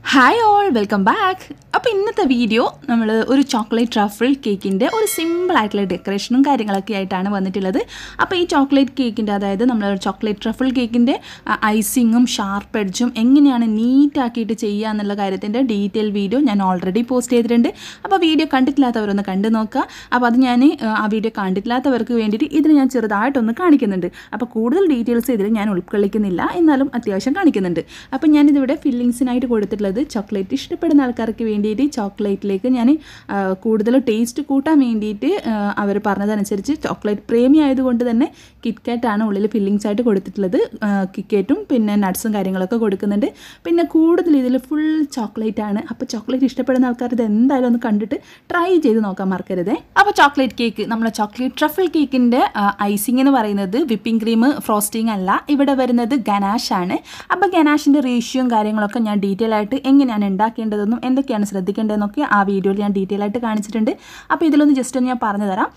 hi all welcome back അപ്പോൾ ഇന്നത്തെ video നമ്മൾ ഒരു ചോക്ലേറ്റ് ട്രഫിൾ കേക്കിൻ്റെ ഒരു സിമ്പിൾ ആയിട്ടുള്ള ഡെക്കറേഷനും കാര്യങ്ങളൊക്കെ ആയിട്ടാണ് വന്നിട്ടുള്ളത് അപ്പോൾ ഈ ചോക്ലേറ്റ് കേക്കിൻ്റെ അതായത് നമ്മൾ ചോക്ലേറ്റ് ട്രഫിൾ കേക്കിൻ്റെ ഐസിങ്ങും ഷാർപ്പ് എഡ്ജും എങ്ങനെയാണ് നീറ്റ് ആക്കിയിട്ട് ചെയ്യുക എന്നുള്ള കാര്യത്തിൻ്റെ ഡീറ്റെയിൽ വീഡിയോ ഞാൻ ഓൾറെഡി പോസ്റ്റ് ചെയ്തിട്ടുണ്ട് അപ്പോൾ വീഡിയോ കണ്ടിട്ടില്ലാത്തവരൊന്ന് കണ്ടു നോക്കുക അപ്പോൾ അത് ഞാൻ ആ വീഡിയോ കണ്ടിട്ടില്ലാത്തവർക്ക് വേണ്ടിയിട്ട് ഇതിൽ ഞാൻ ചെറുതായിട്ടൊന്ന് കാണിക്കുന്നുണ്ട് അപ്പോൾ കൂടുതൽ ഡീറ്റെയിൽസ് ഇതിൽ ഞാൻ ഉൾക്കൊള്ളിക്കുന്നില്ല എന്നാലും അത്യാവശ്യം കാണിക്കുന്നുണ്ട് അപ്പോൾ ഞാനിതിവിടെ ഫില്ലിങ്സിനായിട്ട് കൊടുത്തിട്ടുള്ളത് ചോക്ലേറ്റ് ഇഷ്ടപ്പെടുന്ന ആൾക്കാർക്ക് വേണ്ടിയിട്ട് ചോക്ലേറ്റിലേക്ക് ഞാൻ കൂടുതൽ ടേസ്റ്റ് കൂട്ടാൻ വേണ്ടിയിട്ട് അവർ പറഞ്ഞതനുസരിച്ച് ചോക്ലേറ്റ് പ്രേമി ആയതുകൊണ്ട് തന്നെ കിറ്റ്കാറ്റാണ് ഉള്ളിൽ ഫില്ലിങ്സ് ആയിട്ട് കൊടുത്തിട്ടുള്ളത് കിക്കേറ്റും പിന്നെ നട്ട്സും കാര്യങ്ങളൊക്കെ കൊടുക്കുന്നുണ്ട് പിന്നെ കൂടുതൽ ഇതിൽ ഫുൾ ചോക്ലേറ്റ് ആണ് അപ്പോൾ ചോക്ലേറ്റ് ഇഷ്ടപ്പെടുന്ന ആൾക്കാർ ഇത് എന്തായാലും ഒന്ന് കണ്ടിട്ട് ട്രൈ ചെയ്ത് നോക്കാൻ മറക്കരുത് അപ്പോൾ ചോക്ലേറ്റ് കേക്ക് നമ്മളെ ചോക്ലേറ്റ് ട്രഫിൾ കേക്കിൻ്റെ ഐസിംഗ് എന്ന് പറയുന്നത് വിപ്പിംഗ് ക്രീം ഫ്രോസ്റ്റിംഗ് അല്ല ഇവിടെ വരുന്നത് ഗനാഷ് ആണ് അപ്പോൾ ഗനാഷിൻ്റെ റേഷ്യോയും കാര്യങ്ങളൊക്കെ ഞാൻ ഡീറ്റെയിൽ ആയിട്ട് എങ്ങനെയാണ് ഉണ്ടാക്കേണ്ടതെന്നും എന്തൊക്കെയാണ് ശ്രദ്ധിക്കേണ്ടതെന്നൊക്കെ ആ വീഡിയോയിൽ ഞാൻ ഡീറ്റെയിൽ ആയിട്ട് കാണിച്ചിട്ടുണ്ട് അപ്പോൾ ഇതിലൊന്ന് ജസ്റ്റ് ഒന്ന് ഞാൻ പറഞ്ഞു തരാം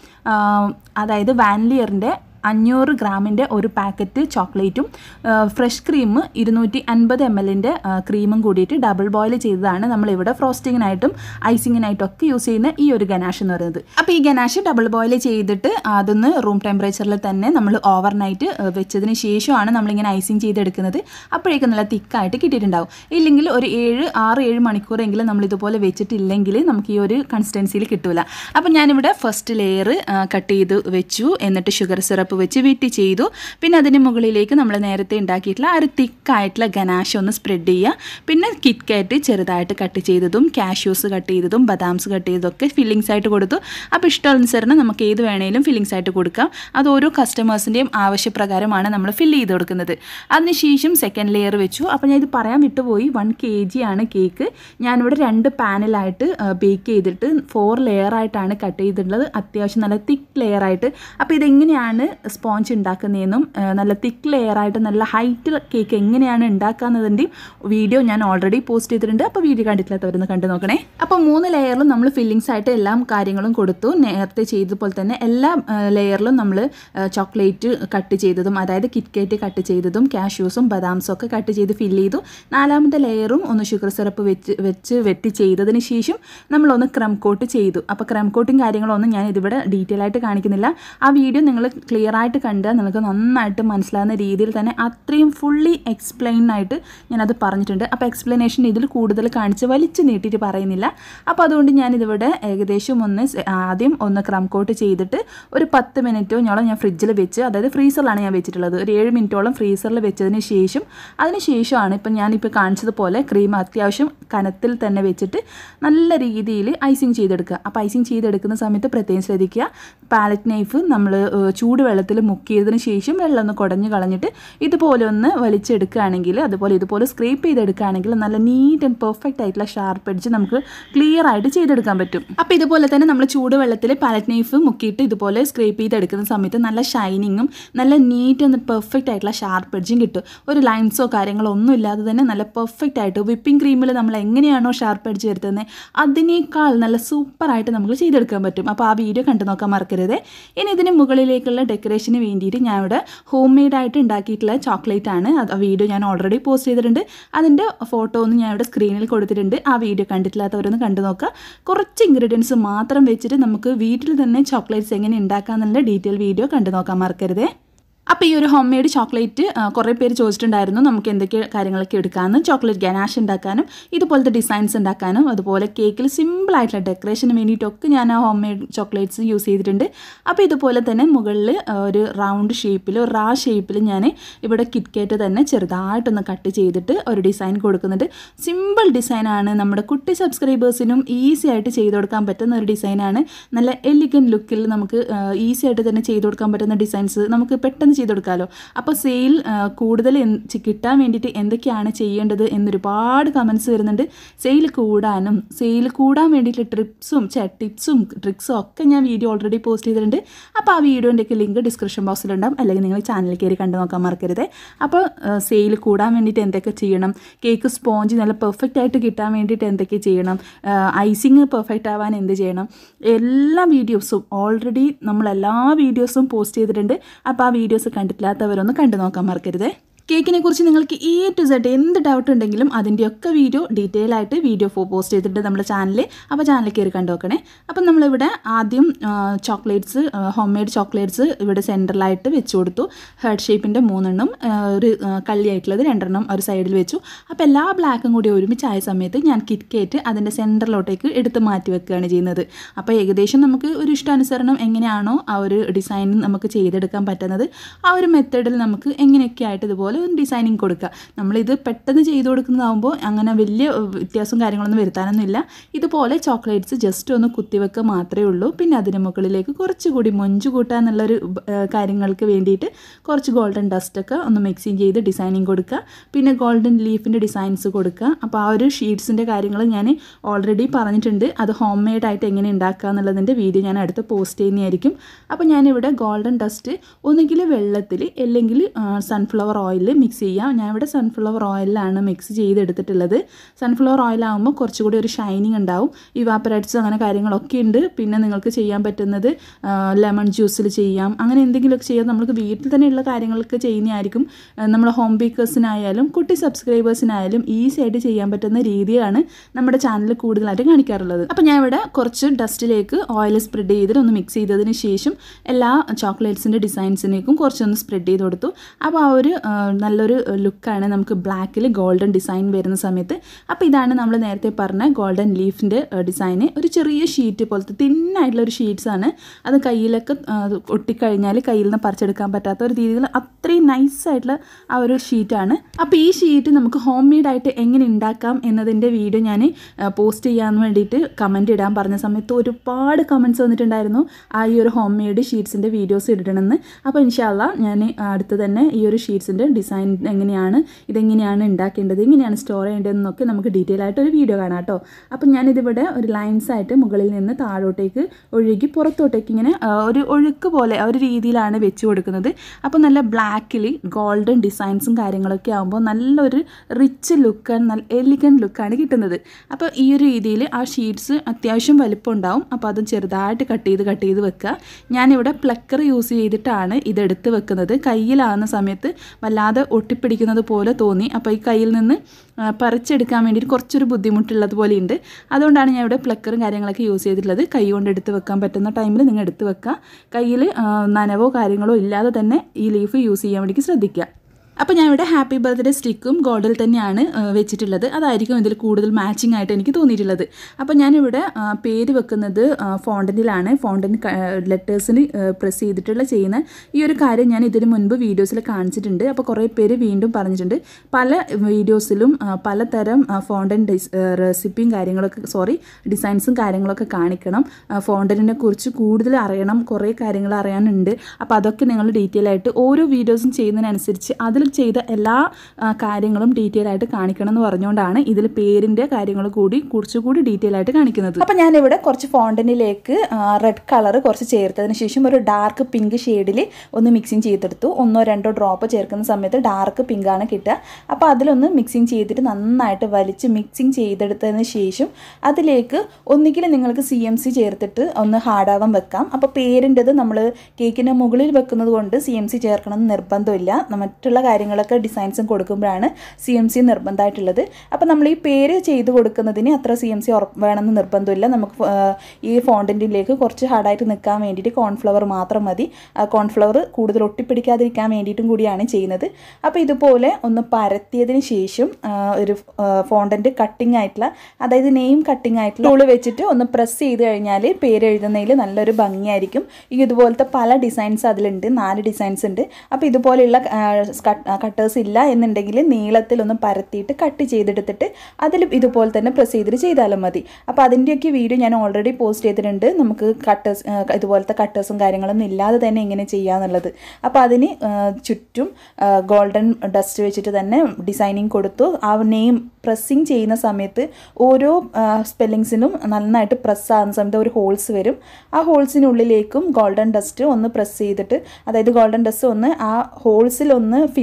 അതായത് വാൻലിയറിൻ്റെ അഞ്ഞൂറ് ഗ്രാമിൻ്റെ ഒരു പാക്കറ്റ് ചോക്ലേറ്റും ഫ്രഷ് ക്രീം ഇരുന്നൂറ്റി അൻപത് എം എല്ലിൻ്റെ ക്രീമും കൂടിയിട്ട് ഡബിൾ ബോയിൽ ചെയ്തതാണ് നമ്മളിവിടെ ഫ്രോസ്റ്റിങ്ങിനായിട്ടും ഐസിങ്ങിനായിട്ടും ഒക്കെ യൂസ് ചെയ്യുന്ന ഈ ഒരു ഗനാഷ് എന്ന് പറയുന്നത് അപ്പോൾ ഈ ഗനാഷ് ഡബിൾ ബോയിൽ ചെയ്തിട്ട് അതൊന്ന് റൂം ടെമ്പറേച്ചറിൽ തന്നെ നമ്മൾ ഓവർ നൈറ്റ് വെച്ചതിന് ശേഷമാണ് നമ്മളിങ്ങനെ ഐസിങ് ചെയ്തെടുക്കുന്നത് അപ്പോഴേക്കും നല്ല തിക്കായിട്ട് കിട്ടിയിട്ടുണ്ടാവും ഇല്ലെങ്കിൽ ഒരു ഏഴ് ആറ് ഏഴ് മണിക്കൂറെങ്കിലും നമ്മൾ ഇതുപോലെ വെച്ചിട്ടില്ലെങ്കിൽ നമുക്ക് ഈ ഒരു കൺസിസ്റ്റൻസിയിൽ കിട്ടില്ല അപ്പോൾ ഞാനിവിടെ ഫസ്റ്റ് ലെയർ കട്ട് ചെയ്ത് വെച്ചു എന്നിട്ട് ഷുഗർ സിറപ്പ് സിറപ്പ് വെച്ച് വിറ്റ് ചെയ്തു പിന്നെ അതിന് മുകളിലേക്ക് നമ്മൾ നേരത്തെ ഉണ്ടാക്കിയിട്ടുള്ള ആ ഒരു തിക്കായിട്ടുള്ള ഗനാഷ് ഒന്ന് സ്പ്രെഡ് ചെയ്യുക പിന്നെ കിറ്റ് കാറ്റ് ചെറുതായിട്ട് കട്ട് ചെയ്തതും കാഷ്യൂസ് കട്ട് ചെയ്തതും ബദാംസ് കട്ട് ചെയ്തതൊക്കെ ഫില്ലിങ്സ് ആയിട്ട് കൊടുത്തു അപ്പോൾ ഇഷ്ടാനുസരണം നമുക്ക് ഏത് വേണേലും ഫില്ലിങ്സ് ആയിട്ട് കൊടുക്കാം അത് ഓരോ കസ്റ്റമേഴ്സിൻ്റെയും ആവശ്യപ്രകാരമാണ് നമ്മൾ ഫില്ല് ചെയ്ത് കൊടുക്കുന്നത് അതിനുശേഷം സെക്കൻഡ് ലെയർ വെച്ചു അപ്പോൾ ഞാൻ ഇത് പറയാൻ വിട്ടുപോയി വൺ കെ ജി ആണ് കേക്ക് ഞാനിവിടെ രണ്ട് പാനലായിട്ട് ബേക്ക് ചെയ്തിട്ട് ഫോർ ലെയർ ആയിട്ടാണ് കട്ട് ചെയ്തിട്ടുള്ളത് അത്യാവശ്യം നല്ല തിക്ക് ലെയർ ആയിട്ട് അപ്പോൾ ഇതെങ്ങനെയാണ് സ്പോഞ്ച് ഉണ്ടാക്കുന്നതെന്നും നല്ല തിക്ക് ലെയറായിട്ട് നല്ല ഹൈറ്റ് കേക്ക് എങ്ങനെയാണ് ഉണ്ടാക്കുന്നതിൻ്റെയും വീഡിയോ ഞാൻ ഓൾറെഡി പോസ്റ്റ് ചെയ്തിട്ടുണ്ട് അപ്പോൾ വീഡിയോ കണ്ടിട്ടില്ലാത്തവരൊന്ന് കണ്ടു നോക്കണേ അപ്പോൾ മൂന്ന് ലെയറിലും നമ്മൾ ഫില്ലിങ്സ് ആയിട്ട് എല്ലാ കാര്യങ്ങളും കൊടുത്തു നേരത്തെ ചെയ്തതുപോലെ തന്നെ എല്ലാ ലെയറിലും നമ്മൾ ചോക്ലേറ്റ് കട്ട് ചെയ്തതും അതായത് കിറ്റ്കേറ്റ് കട്ട് ചെയ്തതും കാഷ്യൂസും ബദാംസും ഒക്കെ കട്ട് ചെയ്ത് ഫില്ല് ചെയ്തു നാലാമത്തെ ലെയറും ഒന്ന് ഷുഗർ സിറപ്പ് വെച്ച് വെച്ച് വെട്ടി ചെയ്തതിന് ശേഷം നമ്മളൊന്ന് ക്രം കോട്ട് ചെയ്തു അപ്പോൾ ക്രം കോട്ടും കാര്യങ്ങളൊന്നും ഞാൻ ഇതിവിടെ ഡീറ്റെയിൽ ആയിട്ട് കാണിക്കുന്നില്ല ആ വീഡിയോ നിങ്ങൾ ക്ലിയർ ആയിട്ട് കണ്ടാൽ നിങ്ങൾക്ക് നന്നായിട്ട് മനസ്സിലാകുന്ന രീതിയിൽ തന്നെ അത്രയും ഫുള്ളി എക്സ്പ്ലെയിൻ ആയിട്ട് ഞാനത് പറഞ്ഞിട്ടുണ്ട് അപ്പോൾ എക്സ്പ്ലനേഷൻ ഇതിൽ കൂടുതൽ കാണിച്ച് വലിച്ചു നീട്ടിയിട്ട് പറയുന്നില്ല അപ്പോൾ അതുകൊണ്ട് ഞാനിതിവിടെ ഏകദേശം ഒന്ന് ആദ്യം ഒന്ന് ക്രം കോട്ട് ചെയ്തിട്ട് ഒരു പത്ത് മിനിറ്റോളം ഞാൻ ഫ്രിഡ്ജിൽ വെച്ച് അതായത് ഫ്രീസറിലാണ് ഞാൻ വെച്ചിട്ടുള്ളത് ഒരു ഏഴ് മിനിറ്റോളം ഫ്രീസറിൽ വെച്ചതിന് ശേഷം അതിന് ശേഷമാണ് ഇപ്പം ഞാനിപ്പോൾ കാണിച്ചതുപോലെ ക്രീം അത്യാവശ്യം കനത്തിൽ തന്നെ വെച്ചിട്ട് നല്ല രീതിയിൽ ഐസിങ് ചെയ്തെടുക്കുക അപ്പോൾ ഐസിങ് ചെയ്തെടുക്കുന്ന സമയത്ത് പ്രത്യേകം ശ്രദ്ധിക്കുക പാലറ്റ് നൈഫ് നമ്മൾ ചൂട് വെള്ളത്തിൽ മുക്കിയതിന് ശേഷം വെള്ളം ഒന്ന് കുടഞ്ഞ് കളഞ്ഞിട്ട് ഇതുപോലെ ഒന്ന് വലിച്ചെടുക്കുകയാണെങ്കിൽ അതുപോലെ ഇതുപോലെ സ്ക്രേപ്പ് ചെയ്തെടുക്കുകയാണെങ്കിൽ നല്ല നീറ്റ് ആൻഡ് പെർഫെക്റ്റ് ആയിട്ടുള്ള ഷാർപ്പ് അടിച്ച് നമുക്ക് ക്ലിയർ ആയിട്ട് ചെയ്തെടുക്കാൻ പറ്റും അപ്പോൾ ഇതുപോലെ തന്നെ നമ്മൾ ചൂട് വെള്ളത്തിൽ പാലറ്റ് നൈഫ് മുക്കിയിട്ട് ഇതുപോലെ സ്ക്രേപ്പ് ചെയ്തെടുക്കുന്ന സമയത്ത് നല്ല ഷൈനിങ്ങും നല്ല നീറ്റ് ആൻഡ് പെർഫെക്റ്റ് ആയിട്ടുള്ള ഷാർപ്പ് എഡ്ജും കിട്ടും ഒരു ലൈൻസോ കാര്യങ്ങളോ ഒന്നും ഇല്ലാതെ തന്നെ നല്ല പെർഫെക്റ്റ് ആയിട്ട് വിപ്പിംഗ് ക്രീമിൽ നമ്മൾ എങ്ങനെയാണോ ഷാർപ്പ് എഡ്ജ് വരുത്തുന്നത് അതിനേക്കാൾ നല്ല സൂപ്പറായിട്ട് നമുക്ക് ചെയ്തെടുക്കാൻ പറ്റും അപ്പോൾ ആ വീഡിയോ കണ്ടു നോക്കാൻ മറക്കരുത് ഇനി ഇതിന് മുകളിലേക്കുള്ള ഡെക്കറേഷന് വേണ്ടിയിട്ട് ഞാൻ ഇവിടെ ഹോം മെയ്ഡായിട്ട് ഉണ്ടാക്കിയിട്ടുള്ള ചോക്ലേറ്റ് ആണ് അത് വീഡിയോ ഞാൻ ഓൾറെഡി പോസ്റ്റ് ചെയ്തിട്ടുണ്ട് അതിൻ്റെ ഫോട്ടോ ഒന്ന് ഞാൻ ഇവിടെ സ്ക്രീനിൽ കൊടുത്തിട്ടുണ്ട് ആ വീഡിയോ കണ്ടിട്ടില്ലാത്തവരൊന്ന് കണ്ടു നോക്കുക കുറച്ച് ഇൻഗ്രീഡിയൻസ് മാത്രം വെച്ചിട്ട് നമുക്ക് വീട്ടിൽ തന്നെ ചോക്ലേറ്റ്സ് എങ്ങനെ ഉണ്ടാക്കാമെന്നുള്ള ഡീറ്റെയിൽ വീഡിയോ കണ്ടു നോക്കാൻ മറക്കരുതേ അപ്പോൾ ഈ ഒരു ഹോം മെയ്ഡ് ചോക്ലേറ്റ് കുറേ പേര് ചോദിച്ചിട്ടുണ്ടായിരുന്നു നമുക്ക് എന്തൊക്കെ കാര്യങ്ങളൊക്കെ എടുക്കാമെന്ന് ചോക്ലേറ്റ് ഗനാഷ് ഉണ്ടാക്കാനും ഇതുപോലത്തെ ഡിസൈൻസ് ഉണ്ടാക്കാനും അതുപോലെ കേക്കിൽ സിമ്പിളായിട്ടുള്ള ഡെക്കറേഷന് വേണ്ടിയിട്ടൊക്കെ ഞാൻ ആ ഹോം മെയ്ഡ് ചോക്ലേറ്റ്സ് യൂസ് ചെയ്തിട്ടുണ്ട് അപ്പോൾ ഇതുപോലെ തന്നെ മുകളിൽ ഒരു റൗണ്ട് ഷേപ്പിൽ ഒരു റാ ഷേപ്പിൽ ഞാൻ ഇവിടെ കിറ്റ്കേറ്റ് തന്നെ ചെറുതായിട്ടൊന്ന് കട്ട് ചെയ്തിട്ട് ഒരു ഡിസൈൻ കൊടുക്കുന്നുണ്ട് സിമ്പിൾ ഡിസൈനാണ് നമ്മുടെ കുട്ടി സബ്സ്ക്രൈബേഴ്സിനും ഈസി ആയിട്ട് ചെയ്ത് കൊടുക്കാൻ പറ്റുന്ന ഒരു ഡിസൈനാണ് നല്ല എലിഗൻ ലുക്കിൽ നമുക്ക് ഈസി ആയിട്ട് തന്നെ ചെയ്ത് കൊടുക്കാൻ പറ്റുന്ന ഡിസൈൻസ് നമുക്ക് പെട്ടെന്ന് ചെയ്ത് കൊടുക്കാമല്ലോ അപ്പോൾ സെയിൽ കൂടുതൽ കിട്ടാൻ വേണ്ടിയിട്ട് എന്തൊക്കെയാണ് ചെയ്യേണ്ടത് എന്നൊരുപാട് കമൻസ് വരുന്നുണ്ട് സെയിൽ കൂടാനും സെയിൽ കൂടാൻ വേണ്ടിയിട്ട് ട്രിപ്സും ടിപ്സും ട്രിക്സും ഒക്കെ ഞാൻ വീഡിയോ ഓൾറെഡി പോസ്റ്റ് ചെയ്തിട്ടുണ്ട് അപ്പോൾ ആ വീഡിയോൻ്റെയൊക്കെ ലിങ്ക് ഡിസ്ക്രിപ്ഷൻ ബോക്സിലുണ്ടാവും അല്ലെങ്കിൽ നിങ്ങൾ ചാനലിൽ കയറി കണ്ടു നോക്കാൻ മറക്കരുത് അപ്പോൾ സെയിൽ കൂടാൻ വേണ്ടിയിട്ട് എന്തൊക്കെ ചെയ്യണം കേക്ക് സ്പോഞ്ച് നല്ല പെർഫെക്റ്റ് ആയിട്ട് കിട്ടാൻ വേണ്ടിയിട്ട് എന്തൊക്കെ ചെയ്യണം ഐസിങ് പെർഫെക്റ്റ് ആവാൻ എന്ത് ചെയ്യണം എല്ലാ വീഡിയോസും ഓൾറെഡി നമ്മൾ എല്ലാ വീഡിയോസും പോസ്റ്റ് ചെയ്തിട്ടുണ്ട് അപ്പോൾ ആ വീഡിയോസ് കണ്ടിട്ടില്ലാത്തവരൊന്ന് കണ്ടു നോക്കാൻ മറക്കരുത് കേക്കിനെ കുറിച്ച് നിങ്ങൾക്ക് എ ടു സെഡ് എന്ത് ഡൗട്ട് ഉണ്ടെങ്കിലും അതിൻ്റെയൊക്കെ വീഡിയോ ഡീറ്റെയിൽ ആയിട്ട് വീഡിയോ ഫോ പോസ്റ്റ് ചെയ്തിട്ടുണ്ട് നമ്മുടെ ചാനലിൽ അപ്പോൾ ചാനലിൽ കയറി കണ്ടു നോക്കണേ അപ്പം നമ്മളിവിടെ ആദ്യം ചോക്ലേറ്റ്സ് ഹോം മെയ്ഡ് ചോക്ലേറ്റ്സ് ഇവിടെ സെൻറ്ററിലായിട്ട് വെച്ച് കൊടുത്തു ഹെഡ് ഷേപ്പിൻ്റെ മൂന്നെണ്ണം ആ, ഒരു ആ, കള്ളിയായിട്ടുള്ളത് രണ്ടെണ്ണം ഒരു സൈഡിൽ വെച്ചു അപ്പോൾ എല്ലാ ബ്ലാക്കും കൂടി ഒരുമിച്ചായ സമയത്ത് ഞാൻ കിറ്റ് കേറ്റ് അതിൻ്റെ സെൻറ്ററിലോട്ടേക്ക് എടുത്ത് മാറ്റി വെക്കുകയാണ് ചെയ്യുന്നത് അപ്പോൾ ഏകദേശം നമുക്ക് ഒരു ഇഷ്ടാനുസരണം എങ്ങനെയാണോ ആ ഒരു ഡിസൈൻ നമുക്ക് ചെയ്തെടുക്കാൻ പറ്റുന്നത് ആ ഒരു മെത്തേഡിൽ നമുക്ക് എങ്ങനെയൊക്കെ ആയിട്ട് ഇതുപോലെ ഒരു ഡിസൈനിങ് കൊടുക്കുക നമ്മളിത് പെട്ടെന്ന് ചെയ്ത് കൊടുക്കുന്നതാകുമ്പോൾ അങ്ങനെ വലിയ ഏഹ്, വ്യത്യാസവും കാര്യങ്ങളൊന്നും വരുത്താനൊന്നുമില്ല ഇതുപോലെ ചോക്ലേറ്റ്സ് ജസ്റ്റ് ഒന്ന് കുത്തിവെക്കുക മാത്രമേ ഉള്ളൂ പിന്നെ അതിന് മുകളിലേക്ക് കുറച്ചുകൂടി മൊഞ്ച് കൂട്ടുക എന്നുള്ളൊരു ഏഹ്, കാര്യങ്ങൾക്ക് വേണ്ടിയിട്ട് കുറച്ച് ഗോൾഡൻ ഡസ്റ്റൊക്കെ ഒന്ന് മിക്സിങ് ചെയ്ത് ഡിസൈനിങ് കൊടുക്കുക പിന്നെ ഗോൾഡൻ ലീഫിൻ്റെ ഡിസൈൻസ് കൊടുക്കുക അപ്പോൾ ആ ഒരു ഷീറ്റ്സിൻ്റെ കാര്യങ്ങൾ ഞാൻ ഓൾറെഡി പറഞ്ഞിട്ടുണ്ട് അത് ഹോം മെയ്ഡ് ആയിട്ട് എങ്ങനെ ഉണ്ടാക്കുക എന്നുള്ളതിൻ്റെ വീഡിയോ ഞാൻ അടുത്ത് പോസ്റ്റ് ചെയ്യുന്നതായിരിക്കും അപ്പോൾ ഞാനിവിടെ ഗോൾഡൻ ഡസ്റ്റ് ഒന്നുകിൽ വെള്ളത്തിൽ അല്ലെങ്കിൽ സൺഫ്ലവർ ഓയിൽ മിക്സ് ചെയ്യാം ഞാനിവിടെ സൺഫ്ലവർ ഓയിലാണ് മിക്സ് ചെയ്തെടുത്തിട്ടുള്ളത് സൺഫ്ലവർ ഓയിലാകുമ്പോൾ കുറച്ചുകൂടി ഒരു ഷൈനിങ് ഉണ്ടാവും ഇവാപ്പറേറ്റ്സ് അങ്ങനെ കാര്യങ്ങളൊക്കെ ഉണ്ട് പിന്നെ നിങ്ങൾക്ക് ചെയ്യാൻ പറ്റുന്നത് ലെമൺ ജ്യൂസിൽ ചെയ്യാം അങ്ങനെ എന്തെങ്കിലുമൊക്കെ ചെയ്യാം നമുക്ക് വീട്ടിൽ തന്നെയുള്ള കാര്യങ്ങളൊക്കെ ചെയ്യുന്നതായിരിക്കും നമ്മുടെ ഹോം ബേക്കേഴ്സിനായാലും കുട്ടി സബ്സ്ക്രൈബേഴ്സിനായാലും ഈസി ആയിട്ട് ചെയ്യാൻ പറ്റുന്ന രീതിയാണ് നമ്മുടെ ചാനലിൽ കൂടുതലായിട്ട് കാണിക്കാറുള്ളത് അപ്പോൾ ഞാൻ ഇവിടെ കുറച്ച് ഡസ്റ്റിലേക്ക് ഓയിൽ സ്പ്രെഡ് ചെയ്തിട്ട് ഒന്ന് മിക്സ് ചെയ്തതിന് ശേഷം എല്ലാ ചോക്ലേറ്റ്സിൻ്റെ ഡിസൈൻസിനേക്കും കുറച്ചൊന്ന് സ്പ്രെഡ് ചെയ്ത് കൊടുത്തു അപ്പോൾ ആ ഒരു ആ, നല്ലൊരു ലുക്കാണ് നമുക്ക് ബ്ലാക്കിൽ ഗോൾഡൻ ഡിസൈൻ വരുന്ന സമയത്ത് അപ്പോൾ ഇതാണ് നമ്മൾ നേരത്തെ പറഞ്ഞ ഗോൾഡൻ ലീഫിൻ്റെ ഡിസൈന് ഒരു ചെറിയ ഷീറ്റ് പോലത്തെ തിന്നായിട്ടുള്ള ഒരു ഷീറ്റ്സ് ആണ് അത് കയ്യിലൊക്കെ ആ, ഒട്ടിക്കഴിഞ്ഞാൽ കയ്യിൽ നിന്ന് പറിച്ചെടുക്കാൻ പറ്റാത്ത ഒരു രീതിയിൽ അത്രയും നൈസായിട്ടുള്ള ആ ഒരു ഷീറ്റാണ് അപ്പോൾ ഈ ഷീറ്റ് നമുക്ക് ഹോം മെയ്ഡായിട്ട് എങ്ങനെ ഉണ്ടാക്കാം എന്നതിൻ്റെ വീഡിയോ ഞാൻ പോസ്റ്റ് ചെയ്യാൻ വേണ്ടിയിട്ട് കമൻറ്റ് ഇടാൻ പറഞ്ഞ സമയത്ത് ഒരുപാട് കമൻറ്റ്സ് വന്നിട്ടുണ്ടായിരുന്നു ആ ഈ ഒരു ഹോം മെയ്ഡ് ഷീറ്റ്സിൻ്റെ വീഡിയോസ് ഇടണമെന്ന് അപ്പോൾ ഇൻഷാല്ല ഞാൻ അടുത്ത് തന്നെ ഈ ഒരു ഷീറ്റ്സിൻ്റെ ഡിസൈൻ എങ്ങനെയാണ് ഇതെങ്ങനെയാണ് ഉണ്ടാക്കേണ്ടത് എങ്ങനെയാണ് സ്റ്റോർ ചെയ്യേണ്ടതെന്നൊക്കെ നമുക്ക് ഡീറ്റെയിൽ ആയിട്ട് ഒരു വീഡിയോ കാണാം കേട്ടോ അപ്പം ഞാനിതിവിടെ ഒരു ലൈൻസ് ആയിട്ട് മുകളിൽ നിന്ന് താഴോട്ടേക്ക് ഒഴുകി പുറത്തോട്ടേക്ക് ഇങ്ങനെ ആ, ഒരു ഒഴുക്ക് പോലെ ആ ഒരു രീതിയിലാണ് വെച്ച് കൊടുക്കുന്നത് അപ്പോൾ നല്ല ബ്ലാക്കിൽ ഗോൾഡൻ ഡിസൈൻസും കാര്യങ്ങളൊക്കെ ആകുമ്പോൾ നല്ലൊരു റിച്ച് ലുക്ക് നല്ല എലിഗൻ ലുക്കാണ് കിട്ടുന്നത് അപ്പോൾ ഈ ഒരു രീതിയിൽ ആ ഷീറ്റ്സ് അത്യാവശ്യം വലിപ്പം ഉണ്ടാവും അപ്പോൾ അത് ചെറുതായിട്ട് കട്ട് ചെയ്ത് കട്ട് ചെയ്ത് വെക്കുക ഞാനിവിടെ പ്ലക്കർ യൂസ് ചെയ്തിട്ടാണ് ഇതെടുത്ത് വെക്കുന്നത് കയ്യിലാകുന്ന സമയത്ത് വല്ലാതെ ഒട്ടിപ്പിടിക്കുന്നത് പോലെ തോന്നി അപ്പോൾ ഈ കയ്യിൽ നിന്ന് ആ, പറിച്ചെടുക്കാൻ വേണ്ടിയിട്ട് കുറച്ചൊരു ബുദ്ധിമുട്ടുള്ളത് പോലെ ഉണ്ട് അതുകൊണ്ടാണ് ഞാൻ ഇവിടെ പ്ലക്കറും കാര്യങ്ങളൊക്കെ യൂസ് ചെയ്തിട്ടുള്ളത് കൈ കൊണ്ട് എടുത്ത് വെക്കാൻ പറ്റുന്ന ടൈമിൽ നിങ്ങൾ എടുത്ത് വെക്കുക കയ്യിൽ ആ, നനവോ കാര്യങ്ങളോ ഇല്ലാതെ തന്നെ ഈ ലീഫ് യൂസ് ചെയ്യാൻ വേണ്ടി ശ്രദ്ധിക്കുക അപ്പോൾ ഞാൻ ഇവിടെ ഹാപ്പി ബർത്ത്ഡേ സ്റ്റിക്കും ഗോൾഡിൽ തന്നെയാണ് ആ, വെച്ചിട്ടുള്ളത് അതായിരിക്കും ഇതിൽ കൂടുതൽ മാച്ചിങ് ആയിട്ട് എനിക്ക് തോന്നിയിട്ടുള്ളത് അപ്പോൾ ഞാനിവിടെ ആ, പേര് വെക്കുന്നത് ഫോണ്ടൻറ്റിലാണ് ഫോണ്ടൻ ലെറ്റേഴ്സിന് പ്രസ് ചെയ്തിട്ടുള്ള ചെയ്യുന്ന ഈ ഒരു കാര്യം ഞാൻ ഇതിന് മുൻപ് വീഡിയോസിൽ കാണിച്ചിട്ടുണ്ട് അപ്പോൾ കുറേ പേര് വീണ്ടും പറഞ്ഞിട്ടുണ്ട് പല വീഡിയോസിലും ആ, പലതരം ഫോണ്ടൻ ഡിസ് റെസിപ്പിയും കാര്യങ്ങളൊക്കെ സോറി ഡിസൈൻസും കാര്യങ്ങളൊക്കെ കാണിക്കണം ഫോണ്ടനിനെ കുറിച്ച് കൂടുതൽ അറിയണം കുറേ കാര്യങ്ങൾ അറിയാനുണ്ട് അപ്പോൾ അതൊക്കെ നിങ്ങൾ ഡീറ്റെയിൽ ആയിട്ട് ഓരോ വീഡിയോസും ചെയ്യുന്നതിനനുസരിച്ച് അതിൽ ചെയ്ത എല്ലാ ആ, കാര്യങ്ങളും ഡീറ്റെയിൽ ആയിട്ട് കാണിക്കണം എന്ന് പറഞ്ഞുകൊണ്ടാണ് ഇതിൽ പേരിൻ്റെ കാര്യങ്ങൾ കൂടി കുറച്ചുകൂടി ഡീറ്റെയിൽ ആയിട്ട് കാണിക്കുന്നത് അപ്പോൾ ഞാനിവിടെ കുറച്ച് ഫോണ്ടനിലേക്ക് റെഡ് കളർ കുറച്ച് ചേർത്തതിന് ശേഷം ഒരു ഡാർക്ക് പിങ്ക് ഷെയ്ഡിൽ ഒന്ന് മിക്സിങ് ചെയ്തെടുത്തു ഒന്നോ രണ്ടോ ഡ്രോപ്പ് ചേർക്കുന്ന സമയത്ത് ഡാർക്ക് പിങ്ക് ആണ് കിട്ടുക അപ്പോൾ അതിലൊന്ന് മിക്സിങ് ചെയ്തിട്ട് നന്നായിട്ട് വലിച്ച് മിക്സിങ് ചെയ്തെടുത്തതിന് ശേഷം അതിലേക്ക് ഒന്നുകിൽ നിങ്ങൾക്ക് സി എം സി ചേർത്തിട്ട് ഒന്ന് ഹാർഡാവാൻ വെക്കാം അപ്പോൾ പേരിൻ്റെത് നമ്മൾ കേക്കിൻ്റെ മുകളിൽ വെക്കുന്നത് കൊണ്ട് സി എം സി ചേർക്കണം എന്ന് നിർബന്ധമില്ല മറ്റുള്ള കാര്യങ്ങളൊക്കെ ഡിസൈൻസും കൊടുക്കുമ്പോഴാണ് സി എം സി നിർബന്ധമായിട്ടുള്ളത് അപ്പോൾ നമ്മൾ ഈ പേര് ചെയ്ത് കൊടുക്കുന്നതിന് അത്ര സി എം സി വേണമെന്ന് നിർബന്ധമില്ല നമുക്ക് ആ, ഈ ഫോണ്ടൻറ്റിലേക്ക് കുറച്ച് ഹാർഡായിട്ട് നിൽക്കാൻ വേണ്ടിയിട്ട് കോൺഫ്ലവർ മാത്രം മതി കോൺഫ്ലവർ കൂടുതൽ ഒട്ടിപ്പിടിക്കാതിരിക്കാൻ വേണ്ടിയിട്ടും കൂടിയാണ് ചെയ്യുന്നത് അപ്പോൾ ഇതുപോലെ ഒന്ന് പരത്തിയതിന് ശേഷം ആ, ഒരു ഫോണ്ടൻറ്റ് കട്ടിംഗ് ആയിട്ടുള്ള അതായത് നെയിം കട്ടിംഗ് ആയിട്ടുള്ള ടൂള് വെച്ചിട്ട് ഒന്ന് പ്രസ് ചെയ്ത് കഴിഞ്ഞാൽ പേര് എഴുതുന്നതിൽ നല്ലൊരു ഭംഗിയായിരിക്കും ഈ ഇതുപോലത്തെ പല ഡിസൈൻസ് അതിലുണ്ട് നാല് ഡിസൈൻസ് ഉണ്ട് അപ്പോൾ ഇതുപോലെയുള്ള കട്ടേഴ്സ് ഇല്ല എന്നുണ്ടെങ്കിൽ നീളത്തിൽ ഒന്ന് പരത്തിയിട്ട് കട്ട് ചെയ്തെടുത്തിട്ട് അതിൽ ഇതുപോലെ തന്നെ പ്രസ് ചെയ്തിട്ട് ചെയ്താലും മതി അപ്പോൾ അതിൻ്റെയൊക്കെ വീഡിയോ ഞാൻ ഓൾറെഡി പോസ്റ്റ് ചെയ്തിട്ടുണ്ട് നമുക്ക് കട്ടേഴ്സ് ഇതുപോലത്തെ കട്ടേഴ്സും കാര്യങ്ങളൊന്നും ഇല്ലാതെ തന്നെ എങ്ങനെ ചെയ്യാന്നുള്ളത് അപ്പോൾ അതിന് ആ, ചുറ്റും ഗോൾഡൻ ഡസ്റ്റ് വെച്ചിട്ട് തന്നെ ഡിസൈനിങ് കൊടുത്തു ആ നെയിം പ്രസ്സിങ് ചെയ്യുന്ന സമയത്ത് ഓരോ സ്പെല്ലിങ്സിനും നന്നായിട്ട് പ്രസ് ആകുന്ന സമയത്ത് ഒരു ഹോൾസ് വരും ആ ഹോൾസിനുള്ളിലേക്കും ഗോൾഡൻ ഡസ്റ്റ് ഒന്ന് പ്രസ് ചെയ്തിട്ട് അതായത് ഗോൾഡൻ ഡസ്റ്റ് ഒന്ന് ആ ഹോൾസിൽ ഒന്ന് ഫില്ല്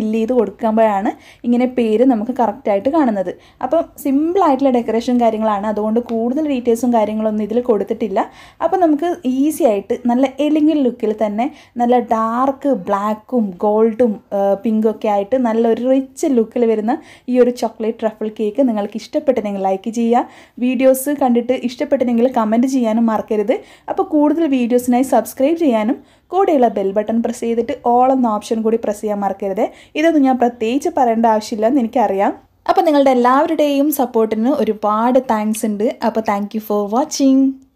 ഫില്ല് ചെയ്ത് കൊടുക്കുമ്പോഴാണ് ഇങ്ങനെ പേര് നമുക്ക് കറക്റ്റായിട്ട് കാണുന്നത് അപ്പം സിമ്പിളായിട്ടുള്ള ഡെക്കറേഷൻ കാര്യങ്ങളാണ് അതുകൊണ്ട് കൂടുതൽ ഡീറ്റെയിൽസും കാര്യങ്ങളൊന്നും ഇതിൽ കൊടുത്തിട്ടില്ല അപ്പോൾ നമുക്ക് ഈസി ആയിട്ട് നല്ല എലിങ്ങൽ ലുക്കിൽ തന്നെ നല്ല ഡാർക്ക് ബ്ലാക്കും ഗോൾഡും പിങ്കും ഒക്കെ ആയിട്ട് നല്ലൊരു റിച്ച് ലുക്കിൽ വരുന്ന ഈ ഒരു ചോക്ലേറ്റ് ട്രഫിൾ കേക്ക് നിങ്ങൾക്ക് ഇഷ്ടപ്പെട്ടിട്ടുണ്ടെങ്കിൽ ലൈക്ക് ചെയ്യുക വീഡിയോസ് കണ്ടിട്ട് ഇഷ്ടപ്പെട്ടിട്ടുണ്ടെങ്കിൽ കമൻറ്റ് ചെയ്യാനും മറക്കരുത് അപ്പോൾ കൂടുതൽ വീഡിയോസിനായി സബ്സ്ക്രൈബ് ചെയ്യാനും കൂടെയുള്ള ബെൽ ബട്ടൺ പ്രസ് ചെയ്തിട്ട് ഓൾ എന്ന ഓപ്ഷൻ കൂടി പ്രസ് ചെയ്യാൻ മറക്കരുത് ഇതൊന്നും ഞാൻ പ്രത്യേകിച്ച് പറയേണ്ട ആവശ്യമില്ലെന്ന് എനിക്കറിയാം അപ്പോൾ നിങ്ങളുടെ എല്ലാവരുടെയും സപ്പോർട്ടിന് ഒരുപാട് താങ്ക്സ് ഉണ്ട് അപ്പോൾ താങ്ക് യു ഫോർ വാച്ചിങ്